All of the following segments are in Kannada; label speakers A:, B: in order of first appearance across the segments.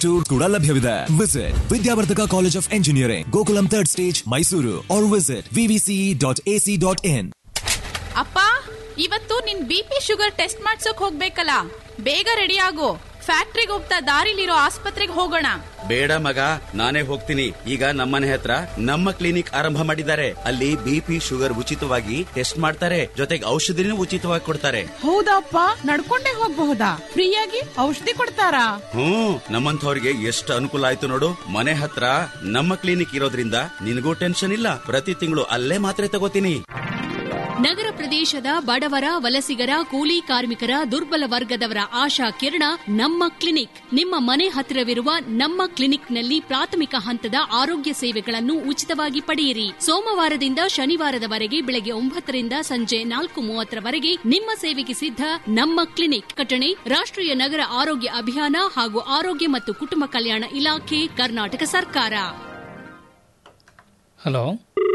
A: ಟೂರ್ ಕೂಡ ಲಭ್ಯವಿದೆ visit Vidyavardhaka college of engineering Gokulam third stage Mysuru or visit VVCE dot AC dot in
B: ಅಪ್ಪ ಇವತ್ತು ನಿನ್ ಬಿ ಪಿ ಶುಗರ್ ಟೆಸ್ಟ್ ಮಾಡ್ಸೋಕ್ ಹೋಗ್ಬೇಕಲ್ಲ ಬೇಗ ರೆಡಿ ಆಗು ಫ್ಯಾಕ್ಟ್ರಿಗೆ ಹೋಗ್ತಾ ದಾರಿಲಿರೋ ಆಸ್ಪತ್ರೆಗೆ ಹೋಗೋಣ
C: ಬೇಡ ಮಗ ನಾನೇ ಹೋಗ್ತೀನಿ ಈಗ ನಮ್ಮನೆ ಹತ್ರ ನಮ್ಮ ಕ್ಲಿನಿಕ್ ಆರಂಭ ಮಾಡಿದ್ದಾರೆ ಅಲ್ಲಿ ಬಿಪಿ ಶುಗರ್ ಉಚಿತವಾಗಿ ಟೆಸ್ಟ್ ಮಾಡ್ತಾರೆ ಜೊತೆಗೆ ಔಷಧಿನೂ ಉಚಿತವಾಗಿ ಕೊಡ್ತಾರೆ
D: ಹೌದಪ್ಪ ನಡ್ಕೊಂಡೇ ಹೋಗ್ಬಹುದಾ ಫ್ರೀಯಾಗಿ ಔಷಧಿ ಕೊಡ್ತಾರಾ
C: ಹ್ಮ್ ನಮ್ಮಂಥವ್ರಿಗೆ ಎಷ್ಟು ಅನುಕೂಲ ಆಯ್ತು ನೋಡು ಮನೆ ಹತ್ರ ನಮ್ಮ ಕ್ಲಿನಿಕ್ ಇರೋದ್ರಿಂದ ನಿನಗೂ ಟೆನ್ಷನ್ ಇಲ್ಲ ಪ್ರತಿ ತಿಂಗಳು ಅಲ್ಲೇ ಮಾತ್ರೆ ತಗೋತೀನಿ
E: ನಗರ ಪ್ರದೇಶದ ಬಡವರ ವಲಸಿಗರ ಕೂಲಿ ಕಾರ್ಮಿಕರ ದುರ್ಬಲ ವರ್ಗದವರ ಆಶಾ ಕಿರಣ ನಮ್ಮ ಕ್ಲಿನಿಕ್ ನಿಮ್ಮ ಮನೆ ಹತ್ತಿರವಿರುವ ನಮ್ಮ ಕ್ಲಿನಿಕ್ನಲ್ಲಿ ಪ್ರಾಥಮಿಕ ಹಂತದ ಆರೋಗ್ಯ ಸೇವೆಗಳನ್ನು ಉಚಿತವಾಗಿ ಪಡೆಯಿರಿ ಸೋಮವಾರದಿಂದ ಶನಿವಾರದವರೆಗೆ ಬೆಳಗ್ಗೆ ಒಂಬತ್ತರಿಂದ ಸಂಜೆ ನಾಲ್ಕು ಮೂವತ್ತರವರೆಗೆ ನಿಮ್ಮ ಸೇವೆಗೆ ಸಿದ್ಧ ನಮ್ಮ ಕ್ಲಿನಿಕ್ ಕಟಣೆ ರಾಷ್ಟ್ರೀಯ ನಗರ ಆರೋಗ್ಯ ಅಭಿಯಾನ ಹಾಗೂ ಆರೋಗ್ಯ ಮತ್ತು ಕುಟುಂಬ ಕಲ್ಯಾಣ ಇಲಾಖೆ ಕರ್ನಾಟಕ ಸರ್ಕಾರ
F: ಹಲೋ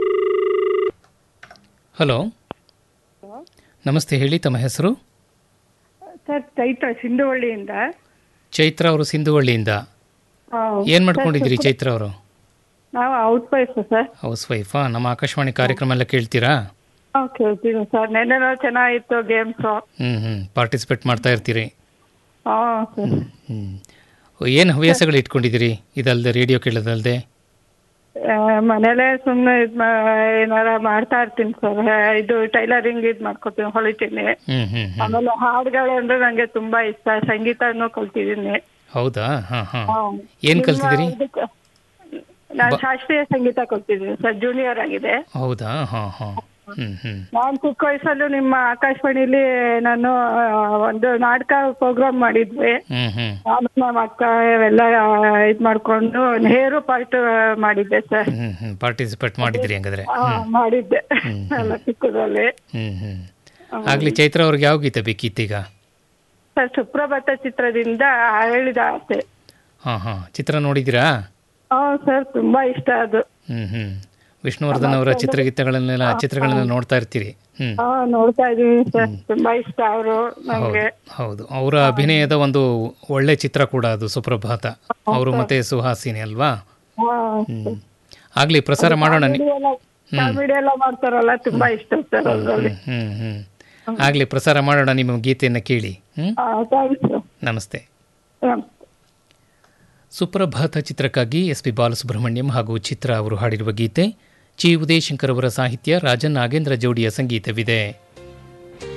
F: ಹಲೋ ನಮಸ್ತೆ ಹೇಳಿ ತಮ್ಮ ಹೆಸರು
G: ಸರ್ ಚೈತ್ರ ಸಿಂಧುವಳ್ಳಿಯಿಂದ
F: ಚೈತ್ರ ಅವರು ಸಿಂಧುವಳ್ಳಿಯಿಂದ
G: ಆ,
F: ಏನು ಮಾಡ್ಕೊಂಡಿದ್ದೀರಿ
G: ಸರ್,
F: ಚೈತ್ರ ಅವರು
G: ನಾವು ಔಟ್ ವೈಫ್ ಸರ್
F: ಹೌಸ್ ವೈಫಾ ನಮ್ಮ ಆಕಾಶವಾಣಿ ಕಾರ್ಯಕ್ರಮ ಎಲ್ಲ ಕೇಳ್ತೀರಾ
G: ಹಾ ಕೇಳ್ತೀನಿ ಸರ್ ನೆನ್ನೆನೋ ಚೆನ್ನಾಗಿತ್ತು ಗೇಮ್ಸ್
F: ಹ್ಞೂ ಹ್ಞೂ ಪಾರ್ಟಿಸಿಪೇಟ್ ಮಾಡ್ತಾ ಇರ್ತೀರಿ
G: ಹಾ ಸರ್
F: ಹ್ಞೂ ಏನು ಹವ್ಯಾಸಗಳು ಇಟ್ಕೊಂಡಿದ್ದೀರಿ ಇದಲ್ಲದೆ ರೇಡಿಯೋ ಕೇಳೋದಲ್ಲದೆ
G: ಆ, ಮನೇಲೆ ಸುಮ್ಮನೆ ಇದ್ ಮಾ- ಏನಾರ ಮಾಡ್ತಾ ಇರ್ತೀನಿ ಸರ್ ಇದು ಟೈಲರಿಂಗ್ ಇದ್ ಮಾಡ್ಕೊತೀನಿ ಹೊಲಿತೀನಿ
F: ಹ್ಞೂ ಹ್ಞೂ ಹ್ಞೂ
G: ಆಮೇಲೆ ಹಾಡುಗಳು ಅಂದ್ರೆ ನಂಗೆ ತುಂಬಾ ಇಷ್ಟ ಸಂಗೀತನೂ ಕಲ್ತಿದ್ದೀನಿ
F: ಹೌದಾ ಹಾಂ ಹಾಂ
G: ಹಾ.
F: ಏನು
G: ನಿಮ್ಮ
F: ಕಲ್ತಿದ್ದೀರಿ
G: ಇದಕ್ಕೆ- ನಾನು
F: ಬ-
G: ಶಾಸ್ತ್ರೀಯ ಸಂಗೀತ ಕಲ್ತಿದ್ದೀನಿ ಸರ್ ಜೂನಿಯರ್ ಆಗಿದೆ
F: ಹೌದಾ ಹಾಂ ಹಾಂ ಹ್ಞೂ ಹ್ಞೂ
G: ನಾನು ಚಿಕ್ಕ ವಯಸ್ಸಲ್ಲೂ ನಿಮ್ಮ ಆಕಾಶವಾಣಿಲಿ ನಾನು ಆ, ಒಂದು ನಾಟಕ ಪ್ರೋಗ್ರಾಮ್ ಮಾಡಿದ್ವಿ
F: ಹ್ಞೂ ಹ್ಞೂ
G: ನಾನು ನಮ್ಮ ಅಕ್ಕ ಇವೆಲ್ಲ ಇದ್ ಮಾಡ್ಕೊಂಡು ನೇರು ಪಾರ್ಟ್ ಮಾಡಿದ್ದೆ ಸರ್
F: ಹ್ಞೂ ಹ್ಞೂ ಪಾರ್ಟಿಸಿಪೇಟ್ ಮಾಡಿದ್ದೀರಿ ಹಂಗಾದ್ರೆ
G: ಆ, ಮಾಡಿದ್ದೆ ಎಲ್ಲ ಚಿಕ್ಕದಲ್ಲಿ
F: ಹ್ಞೂ ಹ್ಞೂ ಆಗಲಿ ಚೈತ್ರ ಅವ್ರಿಗೆ ಯಾವ ಗೀತೆ ಬೇಕಿತ್ತೀಗ
G: ಸರ್ ಸುಪ್ರಭಾತ ಚಿತ್ರದಿಂದ ಹೇಳಿದ ಆಸೆ
F: ಹಾಂ ಹಾಂ ಚಿತ್ರ ನೋಡಿದ್ದೀರಾ
G: ಹಾ ಸರ್ ತುಂಬಾ ಇಷ್ಟ ಅದು
F: ಹ್ಞೂ ಹ್ಞೂ ವಿಷ್ಣುವರ್ಧನ್ ಅವರ ಚಿತ್ರಗೀತೆಗಳನ್ನೆಲ್ಲ ಚಿತ್ರಗಳನ್ನೆಲ್ಲ ನೋಡ್ತಾ ಇರ್ತೀರಿ ಹ್ಞೂ
G: ಹಾ ನೋಡ್ತಾ ಇದೀನಿ ಸರ್ ತುಂಬಾ ಇಷ್ಟ ಅವರು ನಂಗೆ
F: ಹೌದು ಅವರ ಅಭಿನಯದ ಒಂದು ಒಳ್ಳೆ ಚಿತ್ರ ಕೂಡ ಅದು ಸುಪ್ರಭಾತ ಅವರು ಮತ್ತೆ ಸುಹಾಸಿನಿ ಅಲ್ವಾ
G: ಹಾ
F: ಹ್ಞೂ ಆಗಲಿ ಪ್ರಸಾರ ಮಾಡೋಣ ನಿ-
G: ಕಾಮಿಡಿ ಎಲ್ಲ ಮಾಡ್ತಾರಲ್ಲ ತುಂಬಾ ಇಷ್ಟ ಸರ್ ಅದ್ರಲ್ಲಿ
F: ಹ್ಞೂ ಹ್ಞೂ ಆಗಲಿ ಪ್ರಸಾರ ಮಾಡೋಣ ನಿಮ್ಮ ಗೀತೆಯನ್ನು ಕೇಳಿ ಹ್ಞೂ
G: ಥ್ಯಾಂಕ್ಸ್
F: ನಮಸ್ತೆ
G: ಸರ್
F: ಸುಪ್ರಭಾತ ಚಿತ್ರಕ್ಕಾಗಿ ಎಸ್ ಪಿ ಬಾಲಸುಬ್ರಹ್ಮಣ್ಯಂ ಹಾಗೂ ಚಿತ್ರ ಅವರು ಹಾಡಿರುವ ಗೀತೆ ಚಿ ಉದಯಶಂಕರ್ ಅವರ ಸಾಹಿತ್ಯ ರಾಜನ್ ನಾಗೇಂದ್ರ ಜೋಡಿಯ ಸಂಗೀತವಿದೆ